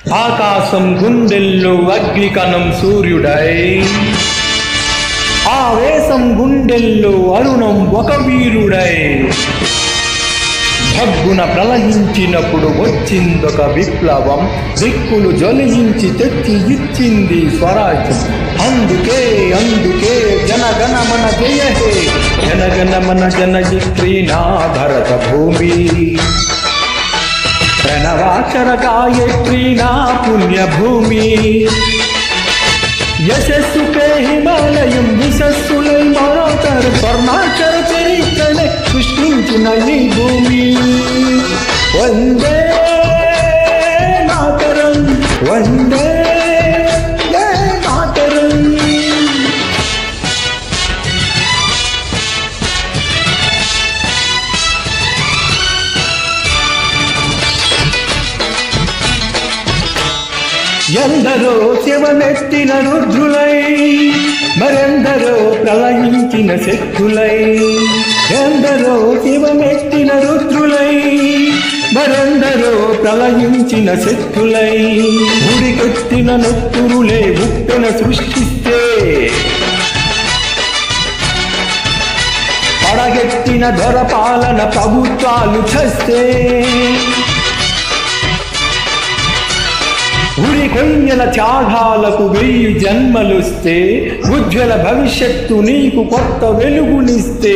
ఆకాశం గుండెల్లో అగ్నికణం సూర్యుడై ఆవేశం గుండెల్లో అరుణం ఒక వీరుడై భగ్గున ప్రలహించినప్పుడు వచ్చిందొక విప్లవం దిక్కులు జ్వలించి తెచ్చి ఇచ్చింది స్వరాజ్యం అందుకే అందుకే జనగణమన జయ హే జనగణమన జనయిత్రీ నా భరత భూమి ప్రణవాక్షర గాయత్రీ నా పుణ్యభూమి యశస్సుకే హిమాలయం విశస్సులై మరోతరు స్వర్ణాక్షర చరిత్రనే సృష్టించిన ఈ భూమి వందే మాతరం వందే వందే మాతరం ఎందరో శివనెత్తిన రుద్రులై మరెందరో ప్రళయించిన శక్తులై ఎందరో శివనెత్తిన రుద్రులై మరెందరో ప్రళయించిన శక్తులై ఉడికెత్తిన నొత్తురులే ఉప్పెన సృష్టిస్తే పడగెత్తిన దొరపాలన ప్రభుత్వాలు చస్తే ఉరి కొయ్యల త్యాగాలకు వెయ్యి జన్మలుస్తే ఉజ్వల భవిష్యత్తు నీకు కొత్త వెలుగునిస్తే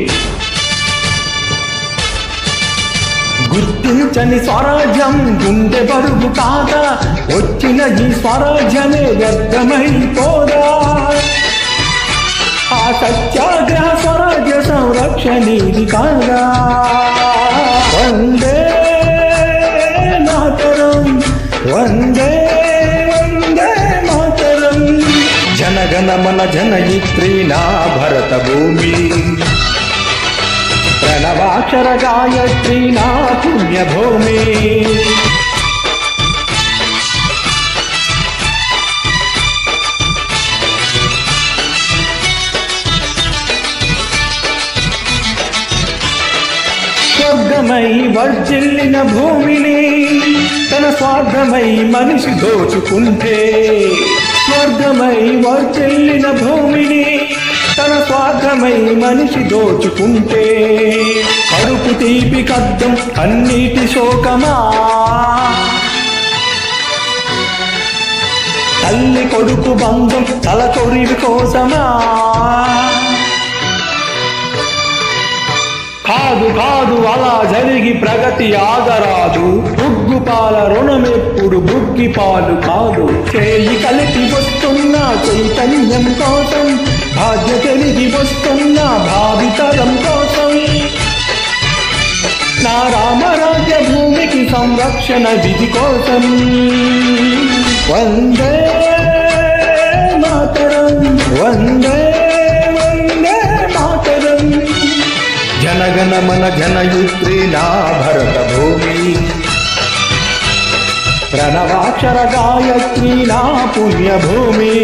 గుర్తించని స్వరాజ్యం గుండె బరువు కాదా వచ్చిన ఈ స్వరాజ్యమే వ్యర్థమైపోదా ఆ సత్యాగ్రహ స్వరాజ్య సంరక్షణీది కాదా వందే మాతరం వందే వందే మాతరం జనగణమన జనయిత్రీ నా భరత భూమి ప్రణవాక్షర గాయత్రీ నా పుణ్యభూమి స్వర్గమై వర్జిల్లిన భూమిని తన స్వార్థమై మనిషి దోచుకుంటే స్వర్గమై వర్జిల్లిన భూమిని తన స్వార్థమై మనిషి దోచుకుంటే కడుపు తీపి కద్దం కన్నీటి శోకమా తల్లి కొడుకు బంధం తల కొరివి కోసమా కాదు కాదు అలా జరిగి ప్రగతి ఆగరాదు బుగ్గు పాల రుణమెప్పుడు బుగ్గి పాలు కాదు చేయి కలిపి వస్తున్న చైతన్యం కోసం భాగ్య తెలిగి వస్తున్న భావితరం కోసం నా రామరాజ్య భూమికి సంరక్షణ విధి కోసం వందే మాతరం వందే వందే మాతరం జనగణమన జనయుత్రి నా భరత భూమి ప్రణవాక్షర గాయత్రి నా పుణ్యభూమి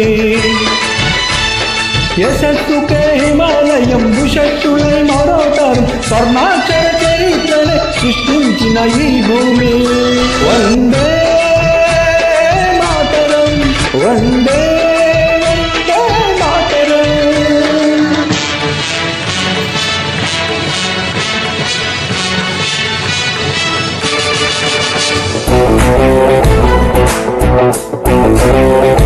యశస్సుకే హిమాలయం భుషస్సులై మరోతరు స్వర్ణాక్షర చరిత్రనే సృష్టించిన ఈ భూమి వందే మాతరం వందే వందే మాతరం Thank